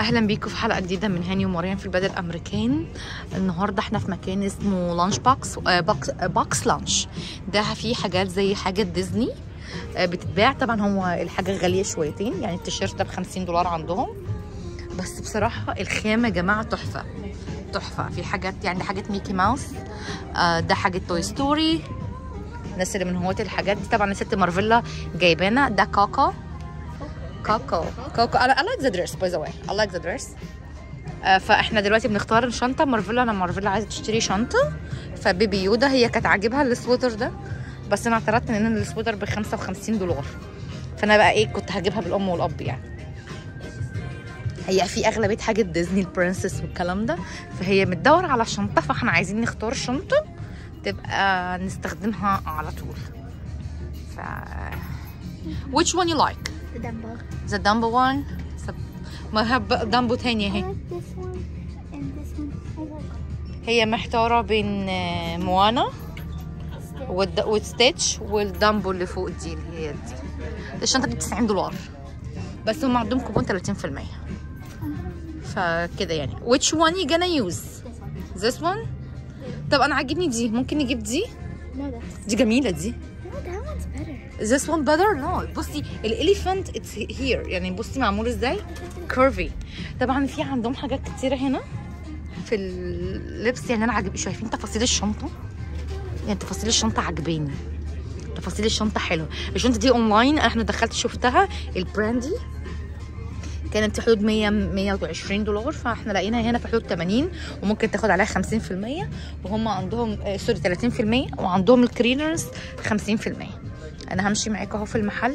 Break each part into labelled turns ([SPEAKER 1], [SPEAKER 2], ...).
[SPEAKER 1] اهلا بيكم في حلقه جديده من هاني ومريم في البلد الامريكان النهارده احنا في مكان اسمه لانش بوكس آه، بوكس آه، بوكس لانش ده فيه حاجات زي حاجه ديزني آه، بتتباع طبعا هو الحاجه غاليه شويتين يعني التيشيرت ده ب 50 دولار عندهم بس بصراحه الخامه يا جماعه تحفه تحفه في حاجات يعني ده حاجه ميكي ماوس آه، ده حاجه توي ستوري الناس اللي من هواة الحاجات دي طبعا الست مارفيلا جايبانا ده كاكا كاكو كاكو انا I like the dress by the way I like the dress آه، فاحنا دلوقتي بنختار الشنطه مارفيلا انا مارفيلا عايزه تشتري شنطه فبيبي يودا هي كانت عاجبها السويتر ده بس انا اعترضت ان السويتر ب 55 دولار فانا بقى ايه كنت هجيبها بالام والاب يعني هي في اغلبيه حاجه ديزني البرنسس والكلام ده فهي بتدور على شنطه فاحنا عايزين نختار شنطه تبقى نستخدمها على طول ف which one you like
[SPEAKER 2] The Dumbo.
[SPEAKER 1] the Dumbo one So- ما هب دامبو تانية
[SPEAKER 2] I
[SPEAKER 1] اهي
[SPEAKER 2] like this one and this one. I like
[SPEAKER 1] هي محتارة بين آه، موانا
[SPEAKER 2] this.
[SPEAKER 1] والد- وستيتش والدامبو اللي فوق دي اللي هي دي الشنطة دي ب 90 دولار بس هم عندهم كوبون 30% فكده يعني which one you gonna use
[SPEAKER 2] This one.
[SPEAKER 1] this one طب انا عاجبني دي ممكن نجيب دي
[SPEAKER 2] No, that's.
[SPEAKER 1] دي جميلة دي
[SPEAKER 2] No, that one's better.
[SPEAKER 1] this one better no بصي الاليفانت اتس here يعني بصي معمول ازاي كيرفي طبعا في عندهم حاجات كتيره هنا في اللبس يعني انا عاجب شايفين تفاصيل الشنطه يعني تفاصيل الشنطه عجباني تفاصيل الشنطه حلوه الشنطه دي اونلاين احنا دخلت شفتها البراندي كانت في حدود 100 120 دولار فاحنا لقينا هنا في حدود 80 وممكن تاخد عليها 50% وهم عندهم آه، سوري 30% وعندهم الكرينرز 50% انا همشي معاكم اهو في المحل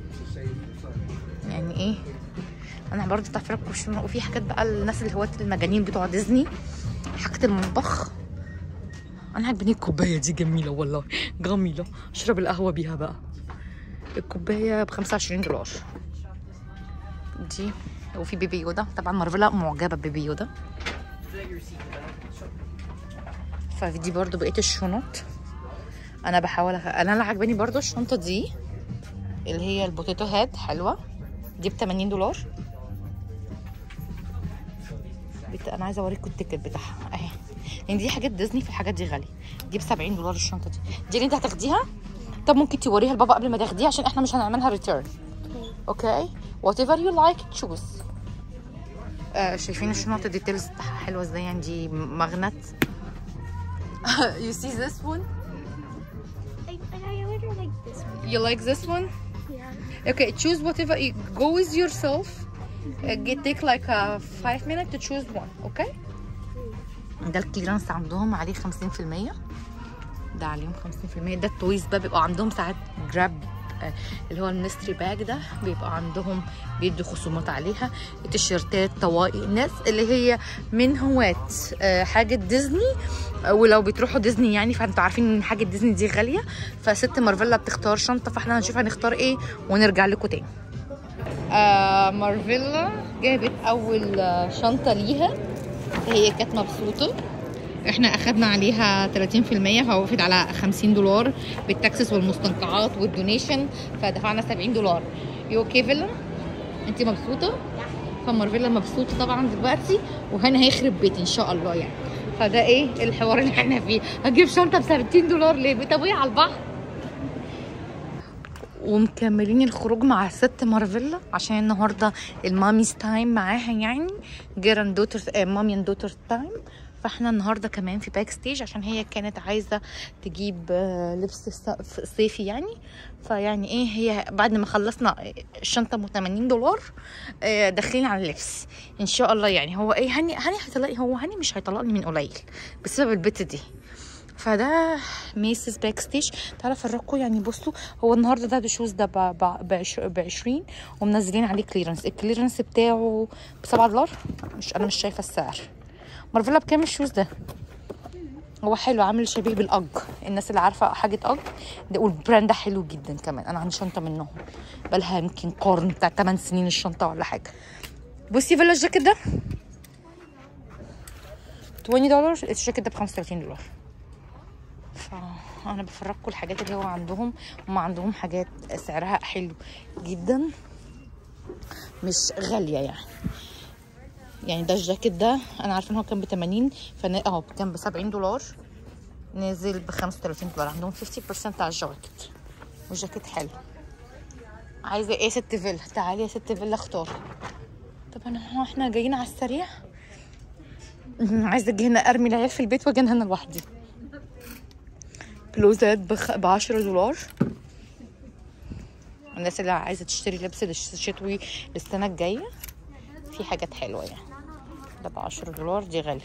[SPEAKER 1] يعني ايه انا برضه بتاع فرق وش- وفي حاجات بقى الناس اللي هواة المجانين بتوع ديزني حاجة المطبخ انا عاجبني الكوباية دي جميلة والله جميلة اشرب القهوة بيها بقى الكوباية ب 25 دولار دي وفي بيبي يودا طبعا مارفيلا معجبة ببيبي يودا فدي برضو بقية الشنط انا بحاول أخ... انا اللي عجباني برضو الشنطة دي اللي هي البوتيتو هاد حلوة دي ب 80 دولار بت... انا عايزه اوريكم التيكت بتاعها اهي يعني دي حاجات ديزني في الحاجات دي غاليه دي ب 70 دولار الشنطه دي دي اللي انت هتاخديها طب ممكن توريها لبابا قبل ما تاخديها عشان احنا مش هنعملها ريتيرن
[SPEAKER 2] Okay.
[SPEAKER 1] اوكي وات ايفر يو لايك تشوز شايفين الشنط الديتيلز بتاعها حلوه ازاي يعني دي مغنت you see this one
[SPEAKER 2] I, I, I would like this one.
[SPEAKER 1] you like this one
[SPEAKER 2] Yeah.
[SPEAKER 1] Okay, choose whatever. You go with yourself. Uh, get take like a five minutes to choose one. Okay. ده الكليرنس عندهم عليه 50% ده عليهم 50% ده التويز بقى بيبقى عندهم ساعات جراب اللي هو الميستري باج ده بيبقى عندهم بيدوا خصومات عليها التيشيرتات طواقي الناس اللي هي من هواة آه، حاجة ديزني آه، ولو بتروحوا ديزني يعني فانتوا عارفين ان حاجة ديزني دي غالية فست مارفيلا بتختار شنطة فاحنا هنشوف هنختار ايه ونرجع لكم تاني آه مارفيلا جابت اول آه، شنطة ليها هي كانت مبسوطة احنا اخدنا عليها 30% فوقفت على 50 دولار بالتاكسس والمستنقعات والدونيشن فدفعنا 70 دولار يو اوكي فيلا انت مبسوطه فمارفيلا مبسوطه طبعا دلوقتي وهنا هيخرب بيتي ان شاء الله يعني فده ايه الحوار اللي احنا فيه هجيب شنطه ب 60 دولار ليه بتابوي على البحر ومكملين الخروج مع الست مارفيلا عشان النهارده الماميز تايم معاها يعني جيران دوتر مامي اند دوتر تايم فاحنا النهارده كمان في باك ستيج عشان هي كانت عايزه تجيب آه، لبس ص- صيفي يعني فيعني ايه هي بعد ما خلصنا الشنطه ب 80 دولار آه، داخلين على اللبس ان شاء الله يعني هو ايه هاني هاني هيطلقني هو هاني مش هيطلقني من قليل بسبب البت دي فده ميسيس باك ستيج تعالى افرجكم يعني بصوا هو النهارده ده بشوز ده ب 20 ومنزلين عليه كليرنس الكليرنس بتاعه ب 7 دولار مش انا مش شايفه السعر مارفيلا بكام الشوز ده هو حلو عامل شبيه بالاج الناس اللي عارفه حاجه اج ده والبراند ده حلو جدا كمان انا عندي شنطه منهم بقالها يمكن قرن بتاع 8 سنين الشنطه ولا حاجه بصي فيلا الجاكيت ده 20 دولار الجاكيت ده ب 35 دولار فانا بفرجكم الحاجات اللي هو عندهم هم عندهم حاجات سعرها حلو جدا مش غاليه يعني يعني ده الجاكيت ده انا عارفه ان هو كان ب 80 فانا اهو كان ب 70 دولار نازل ب 35 دولار عندهم 50% على الجاكيت والجاكيت حلو عايزه ايه يا ست فيلا تعالي يا ست فيلا اختار طب انا هو احنا جايين على السريع عايزه اجي هنا ارمي العيال في البيت واجي هنا لوحدي بلوزات بخ... ب 10 دولار الناس اللي عايزه تشتري لبس للش- شتوي للسنه الجايه في حاجات حلوه يعني ده ب 10 دولار دي غاليه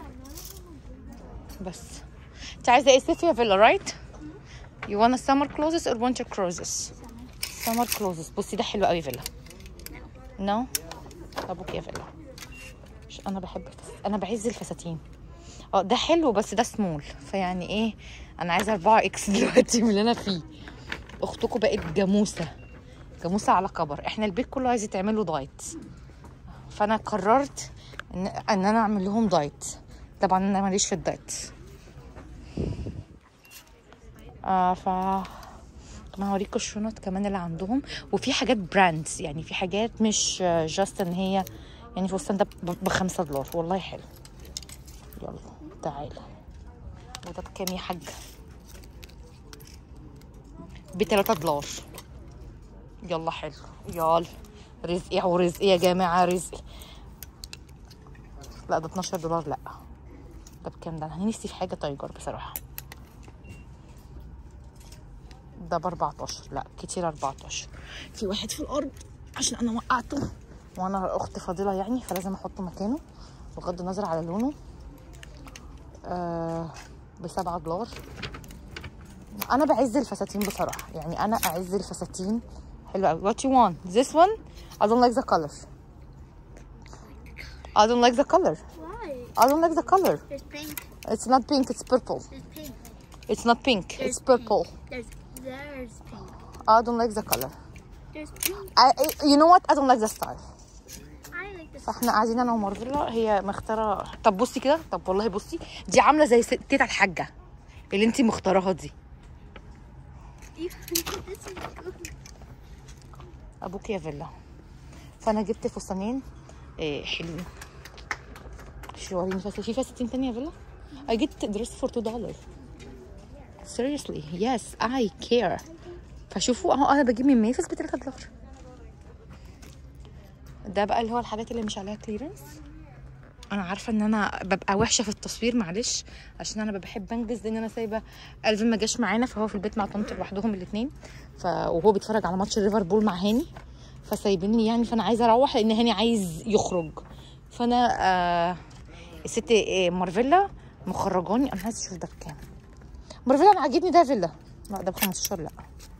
[SPEAKER 1] بس انت عايزه ايه صيفي يا فيلا رايت You want a summer clothes or winter clothes? Summer clothes بصي ده حلو قوي فيلا No طب اوكي يا فيلا مش انا بحب الفس... انا بعز الفساتين اه ده حلو بس ده سمول فيعني ايه انا عايزه 4 اكس دلوقتي من اللي انا فيه اختكم بقت جاموسه جاموسه على كبر احنا البيت كله عايز يتعمل له دايت فانا قررت ان ان انا اعمل لهم دايت طبعا انا ماليش في الدايت آه ف ما هوريكم الشنط كمان اللي عندهم وفي حاجات براندز يعني في حاجات مش جاست ان هي يعني فستان ده ب- بخمسة دولار والله حلو يلا تعالى وده بكام يا حاجة بتلاتة دولار يلا حلو يلا رزقي او رزقي يا جماعة رزقي لا ده 12 دولار لا ده بكام ده انا نفسي في حاجة تايجر بصراحة ده ب 14 لا كتير 14 في واحد في الارض عشان انا وقعته وانا اخت فاضله يعني فلازم احطه مكانه بغض النظر على لونه آه ب 7 دولار انا بعز الفساتين بصراحه يعني انا اعز الفساتين حلو قوي what you want this one I don't like the color I don't like the color
[SPEAKER 2] Why?
[SPEAKER 1] I don't like the color
[SPEAKER 2] There's pink.
[SPEAKER 1] it's not pink it's purple
[SPEAKER 2] There's pink.
[SPEAKER 1] it's not pink it's
[SPEAKER 2] There's
[SPEAKER 1] purple
[SPEAKER 2] Pink. There's there's pink.
[SPEAKER 1] I don't like the color
[SPEAKER 2] There's pink.
[SPEAKER 1] I, you know what I don't like the style
[SPEAKER 2] I like this.
[SPEAKER 1] فاحنا قاعدين انا ومارفيلا هي مختاره طب بصي كده طب والله بصي دي عامله زي ست- تيتا الحاجه اللي انتي مختاراها دي
[SPEAKER 2] this is good.
[SPEAKER 1] ابوك يا فيلا فانا جبت فستانين إيه حلوين شو وريني فس- في فساتين تانية يا فيلا I get dress for 2 dollars seriously yes I care فشوفوا اهو انا بجيب من ميفس ب 3 دولار ده بقى اللي هو الحاجات اللي مش عليها كليرنس انا عارفه ان انا ببقى وحشه في التصوير معلش عشان انا بحب انجز لان انا سايبه الفين ما جاش معانا فهو في البيت مع طنط لوحدهم الاثنين ف... وهو بيتفرج على ماتش ليفربول مع هاني فسايبيني يعني فانا عايزه اروح لان هاني عايز يخرج فانا آه الست آه، مارفيلا مخرجاني انا عايزه اشوف ده بكام مارفيلا انا عاجبني ده فيلا لا ده ب 15 لا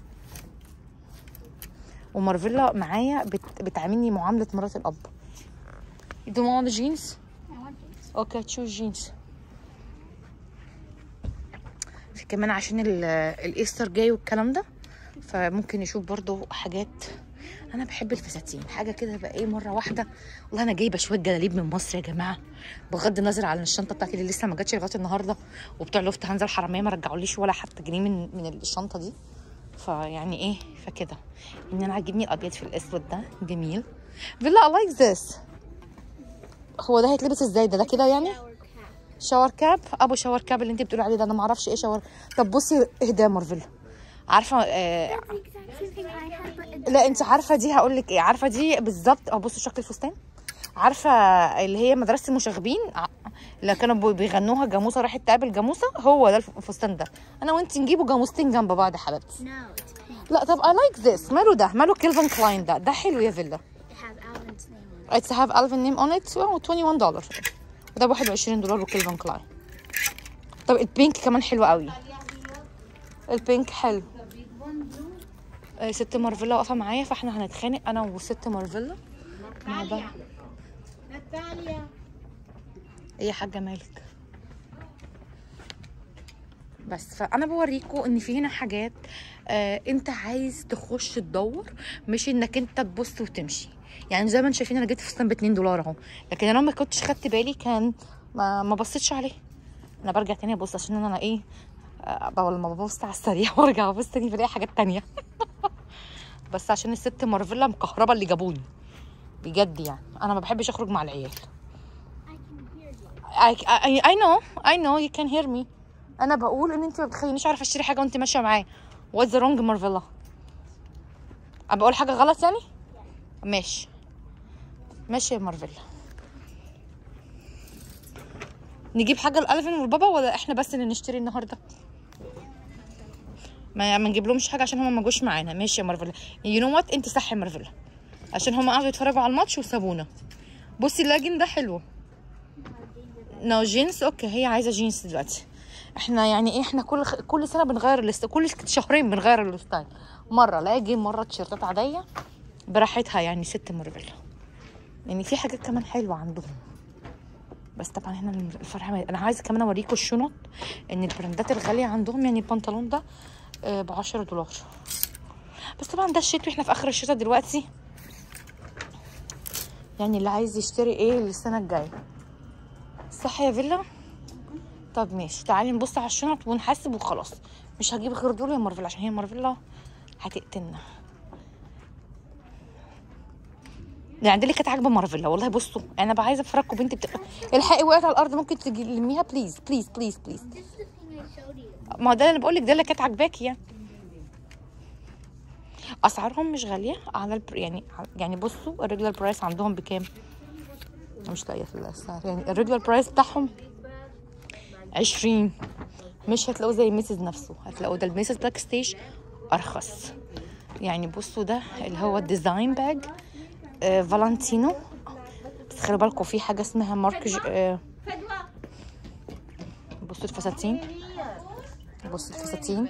[SPEAKER 1] ومارفيلا معايا بت... بتعاملني معامله مرات الاب You don't want the jeans?
[SPEAKER 2] I want these.
[SPEAKER 1] اوكي تشوز جينز في كمان عشان ال- الايستر جاي والكلام ده فممكن نشوف برضو حاجات انا بحب الفساتين حاجه كده بقى ايه مره واحده والله انا جايبه شويه جلاليب من مصر يا جماعه بغض النظر عن الشنطه بتاعتي اللي لسه ما جاتش لغايه النهارده وبتوع لوفت هانزا الحراميه ما رجعوليش ولا حتى جنيه من من الشنطه دي فيعني ايه فكده ان انا عاجبني الابيض في الاسود ده جميل فيلا I like this هو ده هيتلبس ازاي ده ده كده يعني
[SPEAKER 2] Shower cap.
[SPEAKER 1] شاور كاب ابو شاور كاب اللي انت بتقولي عليه ده انا ما اعرفش ايه شاور طب بصي اهدى يا مارفل عارفه آه
[SPEAKER 2] That's the exact same thing I had, but it's
[SPEAKER 1] لا انت عارفه دي هقول لك ايه عارفه دي بالظبط اه بصوا شكل الفستان عارفه اللي هي مدرسه المشاغبين ع- اللي كانوا بي- بيغنوها جاموسه راحت تقابل جاموسه هو ده الف- الفستان ده انا وانت نجيبوا جاموستين جنب بعض يا حبيبتي
[SPEAKER 2] no, it's pink.
[SPEAKER 1] لا طب اي لايك ذس ماله ده ماله كيلفن كلاين ده ده حلو يا فيلا
[SPEAKER 2] It has Alvin's name on it.
[SPEAKER 1] It's have Alvin name on it oh, 21 دولار وده ب 21 دولار وكيلفن كلاين طب البينك كمان حلو قوي البينك حلو آه، ست مارفيلا واقفه معايا فاحنا هنتخانق انا وست مارفيلا مع بعض
[SPEAKER 2] Natalia.
[SPEAKER 1] ايه يا حاجه مالك بس فانا بوريكم ان في هنا حاجات آه انت عايز تخش تدور مش انك انت تبص وتمشي يعني زي ما انتم شايفين انا جبت فستان ب 2 دولار اهو لكن انا ما كنتش خدت بالي كان ما, ما بصيتش عليه انا برجع تاني ابص عشان انا ايه آه اول ما ببص على السريع وارجع ابص تاني بلاقي حاجات تانية بس عشان الست مارفيلا مكهربه اللي جابوني بجد يعني انا ما بحبش اخرج مع العيال I, I, I know I know you can hear me انا بقول ان انت ما بتخلينيش اعرف اشتري حاجه وانت ماشيه معايا what's the wrong مارفيلا انا بقول حاجه غلط يعني ماشي ماشي يا مارفيلا نجيب حاجه لالفين والبابا ولا احنا بس اللي نشتري النهارده ما ما نجيب حاجه عشان هما ما جوش معانا ماشي يا مارفيلا يو نو وات انت صح يا مارفيلا عشان هما قعدوا يتفرجوا على الماتش وسابونا بصي اللاجن ده حلو نو جينز اوكي هي عايزه جينز دلوقتي احنا يعني ايه احنا كل كل سنه بنغير الاست كل شهرين بنغير الستايل مره لاجن مره تيشيرتات عاديه براحتها يعني ست مارفيلا يعني في حاجات كمان حلوه عندهم بس طبعا هنا الفرح انا عايزه كمان اوريكم الشنط ان البراندات الغاليه عندهم يعني البنطلون ده ب 10 دولار بس طبعا ده الشتوي احنا في اخر الشتاء دلوقتي يعني اللي عايز يشتري ايه للسنه الجايه صح يا فيلا طب ماشي تعالي نبص على الشنط ونحاسب وخلاص مش هجيب غير دول يا مارفيلا عشان هي مارفيلا هتقتلنا يعني دي اللي كانت عاجبه مارفيلا والله بصوا انا بقى عايزه افرجكم بنتي بت... الحقي وقعت على الارض ممكن تلميها بليز بليز بليز بليز
[SPEAKER 2] This is the thing I showed you.
[SPEAKER 1] ما هو ده اللي بقول لك ده اللي كانت عاجباكي يعني اسعارهم مش غاليه على البر... يعني يعني بصوا الريجولار برايس عندهم بكام أنا مش لاقيه في الاسعار يعني الريجولار برايس بتاعهم عشرين مش هتلاقوه زي ميسز نفسه هتلاقوه ده الميسز باك ستيج ارخص يعني بصوا ده اللي هو الديزاين باج آه فالنتينو بس خلي بالكم في حاجه اسمها مارك ج... آه بصوا الفساتين بصوا الفساتين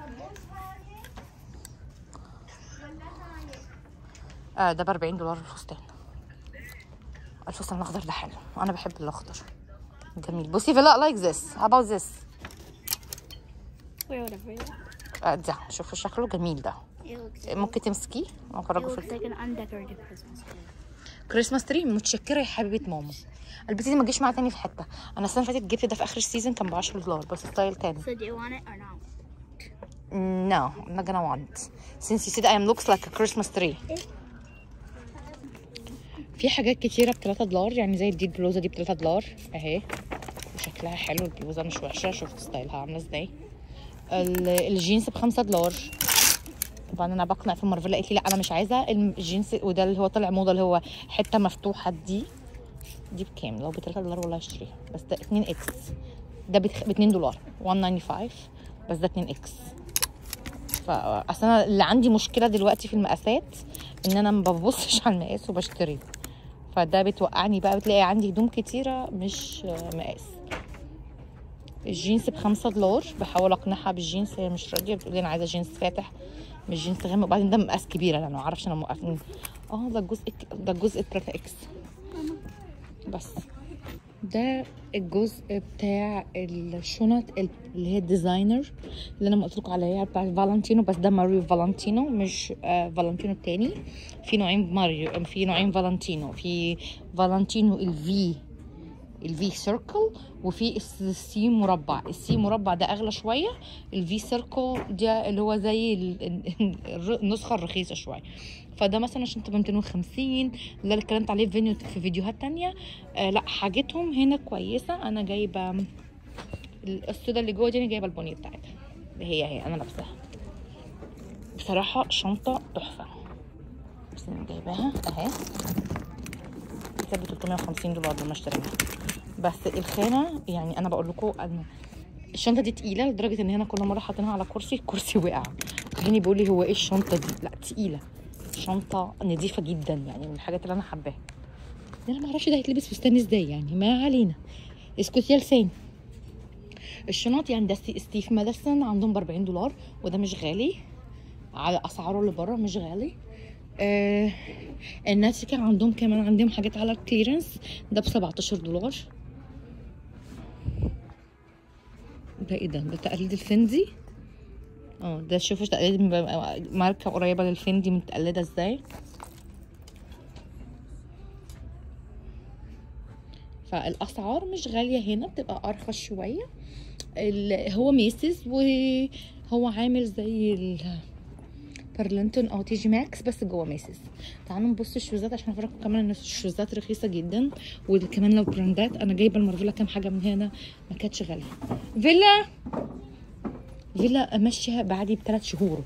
[SPEAKER 1] آه ده ب 40 دولار الفستان الفستان الاخضر ده حلو انا بحب الاخضر جميل بصي فيلا لايك ذس how about this
[SPEAKER 2] Wait, whatever.
[SPEAKER 1] آه ده شوفوا شكله جميل ده
[SPEAKER 2] It looks.
[SPEAKER 1] ممكن تمسكيه
[SPEAKER 2] It
[SPEAKER 1] افرجه في
[SPEAKER 2] looks like an undecorated Christmas tree.
[SPEAKER 1] كريسماس تري متشكره يا حبيبه ماما البتي دي ما تجيش معايا تاني في حته انا السنه اللي فاتت جبت ده في اخر السيزون كان ب 10 دولار بس ستايل تاني
[SPEAKER 2] So do you want it or not?
[SPEAKER 1] No, I'm not gonna want. Since you said I am looks like a Christmas tree. في حاجات كتيرة ب 3 دولار يعني زي دي البلوزة دي ب 3 دولار اهي وشكلها حلو البلوزة مش وحشة شوفوا ستايلها عاملة ازاي ال- الجينز ب 5 دولار طبعا انا بقنع في مارفيلا قالت لي لا انا مش عايزة الجينز وده اللي هو طلع موضة اللي هو حتة مفتوحة دي دي بكام لو ب 3 دولار والله اشتريها بس ده 2 اكس ده ب 2 دولار 195 بس ده 2 اكس فاصل انا اللي عندي مشكله دلوقتي في المقاسات ان انا ما ببصش على المقاس وبشتري فده بتوقعني بقى بتلاقي عندي هدوم كتيره مش آه، مقاس الجينز بخمسة دولار بحاول اقنعها بالجينز هي مش راضيه بتقولي انا عايزه جينز فاتح مش جينز غامق وبعدين ده مقاس كبير انا ما اعرفش انا موقفين اه ده الجزء ده الجزء بتاعت اكس بس ده الجزء بتاع الشنط اللي هي الديزاينر اللي انا ما قلت لكم عليها بتاع فالنتينو بس ده ماريو فالنتينو مش آه فالنتينو التاني في نوعين ماريو في نوعين فالنتينو في فالنتينو الفي الفي سيركل وفي السي مربع السي مربع ده اغلى شويه الفي سيركل ده اللي هو زي ال- ال- النسخه الرخيصه شويه فده مثلا عشان تبقى 250 ده اللي اتكلمت عليه في فيديو في فيديوهات تانية آه لا حاجتهم هنا كويسه انا جايبه السودا اللي جوه دي انا جايبه البني بتاعتها اللي هي هي انا لابساها بصراحه شنطه تحفه بس انا جايباها اهي كانت ب 350 دولار لما اشتريناها بس الخانه يعني انا بقول لكم أنا الشنطه دي تقيله لدرجه ان هنا كل مره حاطينها على كرسي الكرسي وقع هاني بيقول لي هو ايه الشنطه دي لا تقيله شنطه نظيفه جدا يعني من الحاجات اللي انا حباها انا ما اعرفش ده هيتلبس فستان ازاي يعني ما علينا اسكتي يا لسان الشنط يعني ده ستي- ستيف ماديسون عندهم ب 40 دولار وده مش غالي على اسعاره اللي بره مش غالي آه الناس كان عندهم كمان عندهم حاجات على الكليرنس ده ب 17 دولار ده ايه ده ده تقليد الفندي اه ده شوفوا تقليد م- ماركه قريبه للفندي متقلده ازاي فالاسعار مش غاليه هنا بتبقى ارخص شويه ال- هو ميسز وهو عامل زي ال برلينتون او تي جي ماكس بس جوه ميسيس تعالوا نبص الشوزات عشان افرجكم كمان ان الشوزات رخيصه جدا وكمان لو براندات انا جايبه المارفيلا كام حاجه من هنا ما كانتش غاليه فيلا فيلا ماشيه بعدي بثلاث شهور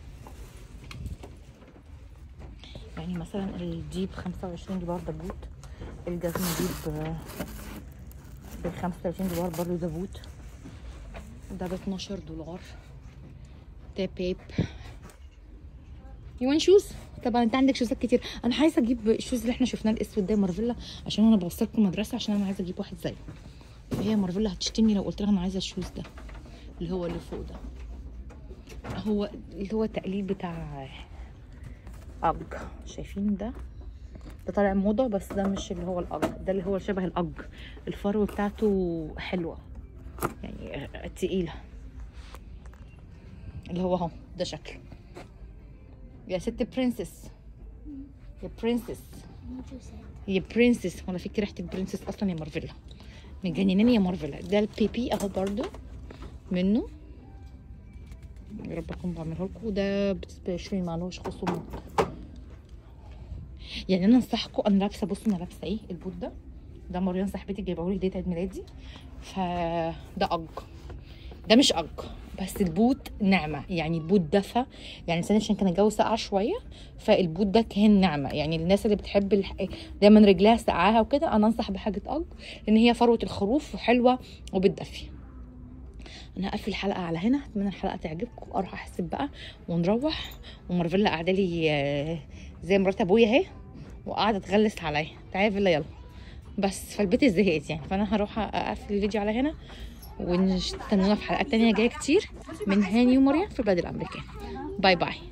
[SPEAKER 1] يعني مثلا الدي ب 25 دولار ده بوت الجزمه دي ب ب 35 دولار برضه ده بوت ده ب 12 دولار ده بيب يو شوز طبعا انت عندك شوزات كتير انا عايزه اجيب الشوز اللي احنا شفناه الاسود ده مارفيلا عشان انا بوصلكم المدرسه عشان انا عايزه اجيب واحد زيه هي مارفيلا هتشتمني لو قلت لها انا عايزه الشوز ده اللي هو اللي فوق ده هو اللي هو التقليد بتاع اج شايفين ده ده طالع موضه بس ده مش اللي هو الاج ده اللي هو شبه الاج الفرو بتاعته حلوه يعني تقيله اللي هو اهو ده شكله يا ست برنسس يا برنسس
[SPEAKER 2] What you said.
[SPEAKER 1] هي برنسس وانا فيك ريحه البرنسس اصلا يا مارفيلا مجنناني يا مارفيلا ده البيبي اهو برضو منه يا رب اكون بعمله لكم ده بتسبيشلي معلوش خصومات يعني انا انصحكم انا لابسه بصوا انا لابسه ايه البوت ده ده مريم صاحبتي جايبه لي هديه عيد ميلادي فده اج ده مش اج بس البوت ناعمه يعني البوت دفى يعني سنة عشان كان الجو ساقع شويه فالبوت ده كان ناعمه يعني الناس اللي بتحب الح... دايما رجلها سقعاها وكده انا انصح بحاجه اج لان هي فروه الخروف وحلوه وبتدفي انا هقفل الحلقه على هنا اتمنى الحلقه تعجبكم اروح احسب بقى ونروح ومارفيلا قاعده لي آه، زي مرات ابويا اهي وقاعده تغلس عليا تعالي يا فيلا يلا بس فالبيت زهقت يعني فانا هروح اقفل الفيديو على هنا ونستنونا في حلقات تانية جايه كتير من هاني ومريم في بلاد الامريكان باي باي